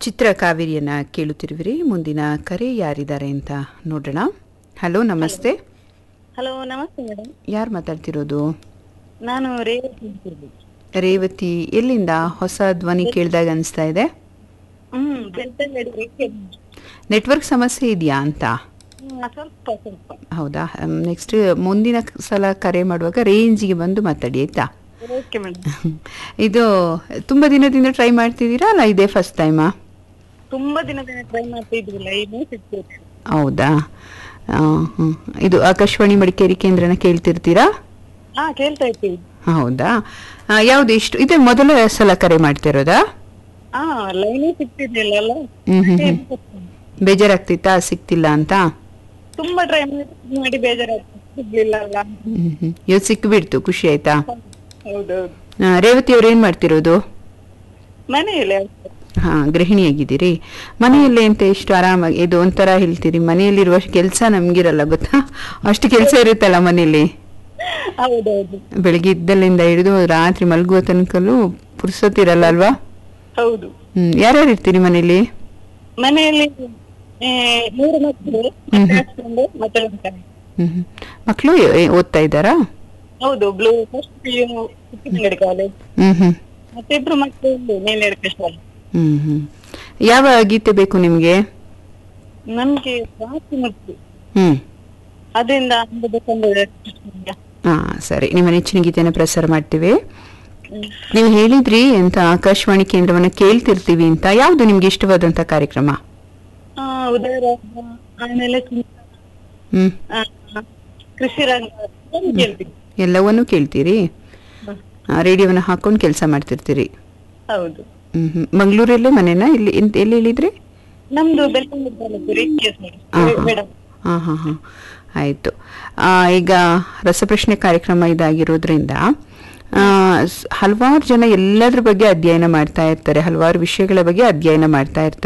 ಚಿತ್ರ ಕಾವೇರಿಯನ್ನ ಕೇಳುತ್ತಿರುವಿರಿ ಮುಂದಿನ ಕರೆ ಯಾರಿದ್ದಾರೆ ಅಂತ ನೋಡೋಣ ಹಲೋ ನಮಸ್ತೆ ಹಲೋ ನಮಸ್ತೆ ಮೇಡಮ್ ಯಾರು ಮಾತಾಡ್ತಿರೋದು ನಾನು ರೇವತಿ ಅಂತಿರ್ಬೇಕು ರೇವತಿ ಎಲ್ಲಿಂದ ಹೊಸ ಧ್ವನಿ ಕೇಳಿದಾಗ ಅನಿಸ್ತಾ ಇದೆ ಹ್ಮ್ ಬೆಳ್ತಂಗಡಿ ನೆಟ್ವರ್ಕ್ ಸಮಸ್ಯೆ ಇದೆಯಾ ಅಂತ ಸ್ವಲ್ಪ ಸ್ವಲ್ಪ ಹೌದಾ ನೆಕ್ಸ್ಟ್ ಮುಂದಿನ ಸಲ ಕರೆ ಮಾಡುವಾಗ ರೇಂಜಿಗೆ ಬಂದು ಮಾತಾಡಿ ಆಯ್ತಾ ಓಕೆ ಮೇಡಮ್ ಇದು ತುಂಬ ದಿನದಿಂದ ಟ್ರೈ ಮಾಡ್ತಿದ್ದೀರಾ ಅಲ್ಲ ಇದೇ ಫಸ್ಟ್ ಟೈಮಾ ತುಂಬಾ ದಿನದಿಂದ ಟ್ರೈ ಮಾಡ್ತಾ ಇದ್ವಿಲ್ಲ ಈಗ ಸಿಗ್ತದೆ ಹೌದಾ ಆ, ಹ್ಮ್. ಇದು ಆಕಾಶವಾಣಿ ಮಡಿಕೇರಿ ಕೇಂದ್ರನ ಕೇಳ್ತಿರ್ತೀರಾ ಹಾ ಕೇಳ್ತಾ ಇರ್ತೀವಿ ಹೌದಾ ಆ, ಯಾವ್ದು ಇಷ್ಟು ಇದೇ ಮೊದಲ ಸಲ ಕರೆ ಮಾಡ್ತಿರೋದಾ ಹಾ ಲೈನೇ ಸಿಗ್ತಿರ್ಲಿಲ್ಲ ಅಲ್ಲ ಹ್ಮ್ ಹ್ಮ್ ಹ್ಮ್ ಬೇಜಾರಾಗ್ತಿತ್ತಾ ಸಿಕ್ತಿಲ್ಲ ಅಂತ ತುಂಬಾ ಟ್ರೈ ಮಾಡಿ ಬೇಜಾರಾಗ್ತದೆ ಸಿಗ್ಲಿಲ್ಲ ಅಲ್ಲ ಹ್ಮ್ ಹ್ಮ್ ಇವತ್ತು ಸಿಕ್ಬಿಡ್ತು ಖುಷಿ ಆಯ್ತಾ ಹೌದೌದು ಆ, ರೇವತಿ ಅವ್ರು ಏನ್ ಮಾಡ್ತಿರೋದು ಮನೆಯಲ್ಲಿ ಹಾ ಗೃಹಿಣಿಯಾಗಿದ್ದೀರಿ ಮನೆಯಲ್ಲಿ ಅಂತ ಎಷ್ಟು ಆರಾಮಾಗಿ ಇದು ಒಂಥರ ಹೇಳ್ತೀರಿ ಮನೆಯಲ್ಲಿರುವ ಕೆಲಸ ನಮ್ಗಿರಲ್ಲ ಗೊತ್ತಾ ಅಷ್ಟು ಕೆಲಸ ಇರುತ್ತಲ್ಲ ಮನೆಯಲ್ಲಿ ಹೌದೌದು ಬೆಳಿಗ್ಗೆ ಇದ್ದಲ್ಲಿಂದ ಹಿಡಿದು ರಾತ್ರಿ ಮಲಗುವ ತನಕಲ್ಲೂ ಪುರ್ಸೊತ್ತಿರಲ್ಲ ಅಲ್ವಾ ಹೌದು ಹ್ಮ್ ಯಾರ್ಯಾರು ಇರ್ತೀರಿ ಮನೆಯಲ್ಲಿ ಮನೆಯಲ್ಲಿ ಆ, ಮೂರು ಮಕ್ಕಳು ಮತ್ತೆ husband, ಮತ್ತೆ ಒಂದು ತಾಯಿ. ಹ್ಮ್ ಹ್ಮ್. ಮಕ್ಕಳು ಏ- ಓದ್ತಾ ಇದ್ದಾರಾ ಹೌದು ಒಬ್ಳು first P U Chikkamangadi college ಹ್ಮ್ ಹ್ಮ್ ಮತ್ತೆ ಇಬ್ರು ಮಕ್ಕಳು ಇಲ್ಲಿ ಮೇಲ್ನಡೆ ಕಷ್ಟ ಹ್ಮ್ ಹ್ಮ್ ಯಾವ ಗೀತೆ ಬೇಕು ನಿಮ್ಗೆ ನಮ್ಗೆ ರಾತ್ರಿ ಮುತ್ತು ಹ್ಮ್ ಅದರಿಂದ ಅಂಬುದು ತಂದದ ಹಾ ಸರಿ ನಿಮ್ಮ ನೆಚ್ಚಿನ ಗೀತೆನ ಪ್ರಸಾರ ಮಾಡ್ತೀವಿ ನೀವು ಹೇಳಿದ್ರಿ ಅಂತ ಆಕಾಶವಾಣಿ ಕೇಂದ್ರವನ್ನ ಕೇಳ್ತಿರ್ತೀವಿ ಅಂತ ಯಾವ್ದು ನಿಮ್ಗೆ ಇಷ್ಟವಾದಂತ ಕಾರ್ಯಕ್ರಮ ಉದಯರಾಗ ಆಮೇಲೆ ಚಿಂತ- ಹ್ಮ್ ಆ, ಕೃಷಿ ರಂಗ ಅದನ್ನು ಕೇಳ್ತೀವಿ ಎಲ್ಲವನ್ನೂ ಕೇಳ್ತೀರಿ ಹ್ಮ್. ಆ, ರೇಡಿಯೋವನ್ನ ಹಾಕೊಂಡು ಕೆಲಸ ಮಾಡ್ತಿರ್ತೀರಿ ಹೌದು ಹ್ಮ್ ಹ್ಮ್ ಮಂಗಳೂರಲ್ಲೇ ಮನೆನಾ ಇಲ್ಲಿ ಎಂತ- ಎಲ್ಲಿ ಹೇಳಿದ್ರಿ ನಮ್ದು ಬೆಳ್ತಂಗಡಿ ತಾಲೂಕು ರೇಖಿಯಸ್ ಹಾ, ಹಾ. ಮೇಡಮ್ ಹಾಂ ಹಾಂ ಹಾಂ ಆಯಿತು ಈಗ ರಸಪ್ರಶ್ನೆ ಕಾರ್ಯಕ್ರಮ ಇದಾಗಿರೋದ್ರಿಂದ ಆ, ಸ್- ಹಲವಾರು ಜನ ಎಲ್ಲದ್ರ ಬಗ್ಗೆ ಅಧ್ಯಯನ ಮಾಡ್ತಾ ಇರ್ತಾರೆ ಹಲವಾರು ವಿಷಯಗಳ ಬಗ್ಗೆ ಅಧ್ಯಯನ ಮಾಡ್ತಾ ಇರ್ತಾರೆ